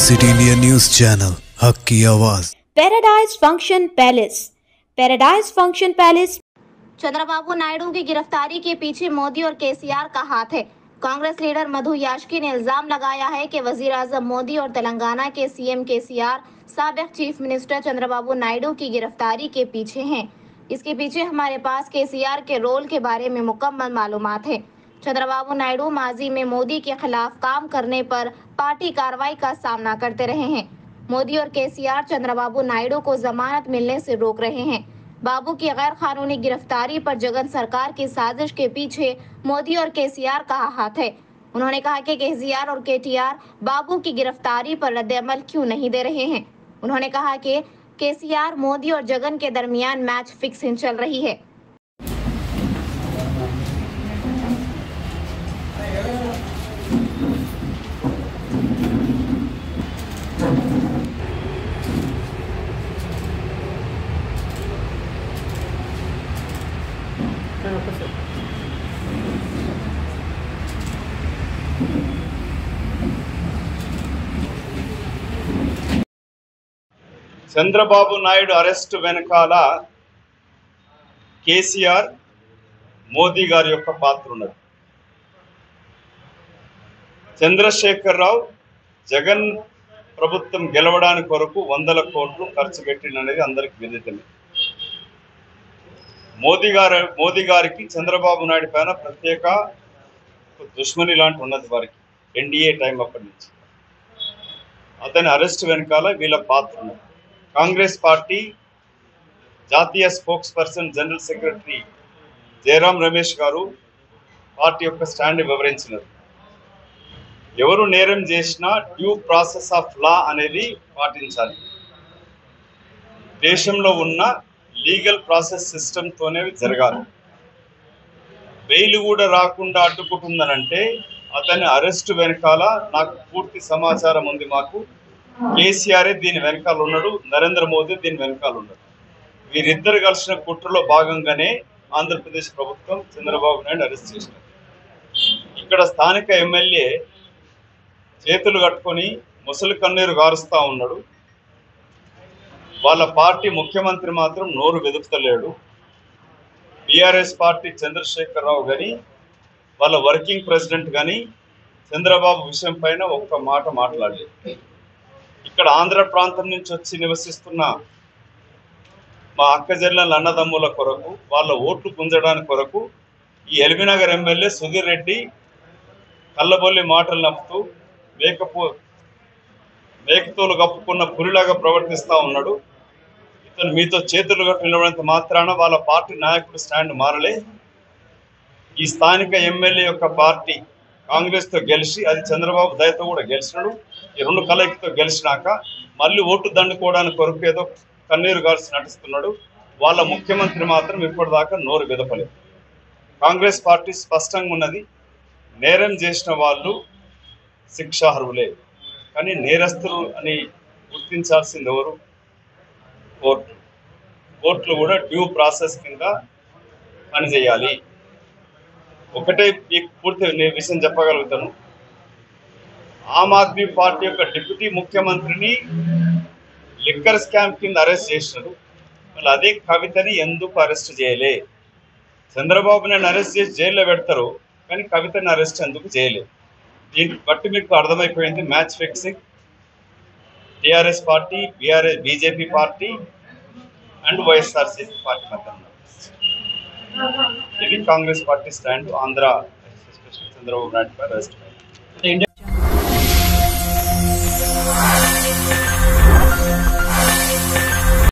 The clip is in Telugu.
सिटी इंडिया न्यूज चैनल हक की आवाज Paradise function palace Paradise function palace Chandrababu Naidu की गिरफ्तारी के पीछे मोदी और केसीआर का हाथ है कांग्रेस लीडर मधु याशकी ने इल्जाम लगाया है कि वजीर आजम मोदी और तेलंगाना के सीएम केसीआर सबक चीफ मिनिस्टर चंद्रबाबू नायडू की गिरफ्तारी के पीछे हैं इसके पीछे हमारे पास केसीआर के रोल के बारे में मुकम्मल मालूमात है चंद्रबाबू नायडू माजी में मोदी के खिलाफ काम करने पर पार्टी कार्रवाई का सामना करते रहे हैं मोदी और केसीआर चंद्रबाबू नायडू को जमानत मिलने से रोक रहे हैं बाबू की गैर कानूनी गिरफ्तारी पर जगन सरकार की साजिश के पीछे मोदी और केसीआर का हाथ है उन्होंने कहा कि केसीआर और केटीआर बाबू की गिरफ्तारी पर रद्दमल क्यों नहीं दे रहे हैं उन्होंने कहा कि केसीआर मोदी और जगन के दरमियान मैच फिक्सिंग चल रही है చంద్రబాబు నాయుడు అరెస్ట్ వెనకాల కేసీఆర్ మోదీ గారి యొక్క పాత్ర ఉన్నది చంద్రశేఖర్ రావు జగన్ ప్రభుత్వం గెలవడానికి కొరకు వందల కోట్లు ఖర్చు పెట్టిననేది అందరికి విదితమే మోదీ గారు మోదీ గారికి చంద్రబాబు నాయుడు పైన ప్రత్యేక దుష్మని లాంటి ఉన్నది వారికి ఎన్డీఏ టైం అప్పటి నుంచి అతని అరెస్ట్ వెనకాల వీళ్ళ పాత్ర ఉన్నది కాంగ్రెస్ పార్టీ జాతీయ spokesperson general secretary Jairam Ramesh గారు పార్టీ యొక్క స్టాండ్ వివరించినారు ఎవరు నేరం చేసినా డ్యూ ప్రాసెస్ ఆఫ్ లా అనేది పాటించాలి దేశంలో ఉన్న లీగల్ ప్రాసెస్ సిస్టమ్తోనే జరగాలి బెయిల్ కూడా రాకుండా అడ్డుకుంటుందనంటే అతని అరెస్ట్ వెనకాల నాకు పూర్తి సమాచారం ఉంది మాకు కేసీఆర్ దీని వెనకాల ఉన్నాడు నరేంద్ర మోదీ దీని వెనకాల ఉన్నాడు వీరిద్దరు కలిసిన కుట్రలో భాగంగానే ఆంధ్రప్రదేశ్ ప్రభుత్వం చంద్రబాబు నాయుడు అరెస్ట్ చేసినారు ఇక్కడ స్థానిక ఎమ్మెల్యే చేతులు కట్టుకొని ముసలి కన్నీరు గారుస్తా ఉన్నాడు వాళ్ళ పార్టీ ముఖ్యమంత్రి మాత్రం నోరు వెదుపుతలేడు బీఆర్ఎస్ పార్టీ చంద్రశేఖరరావు కానీ వాళ్ళ వర్కింగ్ ప్రెసిడెంట్ కానీ చంద్రబాబు విషయం పైన ఒక్క మాట మాట్లాడలేదు ఇక్కడ ఆంధ్ర ప్రాంతం నుంచి వచ్చి నివసిస్తున్న మా అక్క చెల్లెల అన్నదమ్ముల కొరకు వాళ్ళ ఓట్లు పుంజడానికి కొరకు ఈ ఎల్బీనగర్ ఎమ్మెల్యే సుధీర్ రెడ్డి కళ్ళబొల్లి మాటలు నప్పుతూ మేకపో మేకతోలు కప్పుకున్న పులిలాగా ప్రవర్తిస్తూ ఉన్నాడు ఇతను మీతో చేతులు కట్టి నిలబడినంత మాత్రాన వాళ్ళ పార్టీ నాయకుడు స్టాండ్ మారలే ఈ స్థానిక ఎమ్మెల్యే యొక్క పార్టీ కాంగ్రెస్తో గెలిచి అది చంద్రబాబు దయతో కూడా గెలిచినాడు ఈ రెండు కలయికతో గెలిచినాక మళ్ళీ ఓటు దండుకోవడానికి కొరకు ఏదో కన్నీరు గాల్చి నటిస్తున్నాడు వాళ్ళ ముఖ్యమంత్రి మాత్రం ఇప్పటిదాకా నోరు విదపలేదు కాంగ్రెస్ పార్టీ స్పష్టంగా ఉన్నది నేరం చేసిన వాళ్ళు శిక్షార్హులే కానీ నేరస్తులు అని గుర్తించాల్సింది ఎవరు కోర్టు కోర్టులు కూడా డ్యూ ప్రాసెస్ కింద పనిచేయాలి ఒకటే మీకు పూర్తి నేను విషయం చెప్పగలుగుతాను ఆమ్ ఆద్మీ పార్టీ యొక్క డిప్యూటీ ముఖ్యమంత్రిని లిక్కర్ స్కామ్ కింద అరెస్ట్ చేసినారు మళ్ళీ అదే కవితని ఎందుకు అరెస్ట్ చేయలే చంద్రబాబు నాయుడు అరెస్ట్ చేసి జైల్లో పెడతారు కానీ కవితని అరెస్ట్ ఎందుకు చేయలేదు దీన్ని బట్టి మీకు అర్థమైపోయింది match fixing TRS party BRS BJP party and YSRCP party మధ్య ఉన్న ఇది Congress party stand Andhra Chandrababu Naidu పై అరెస్ట్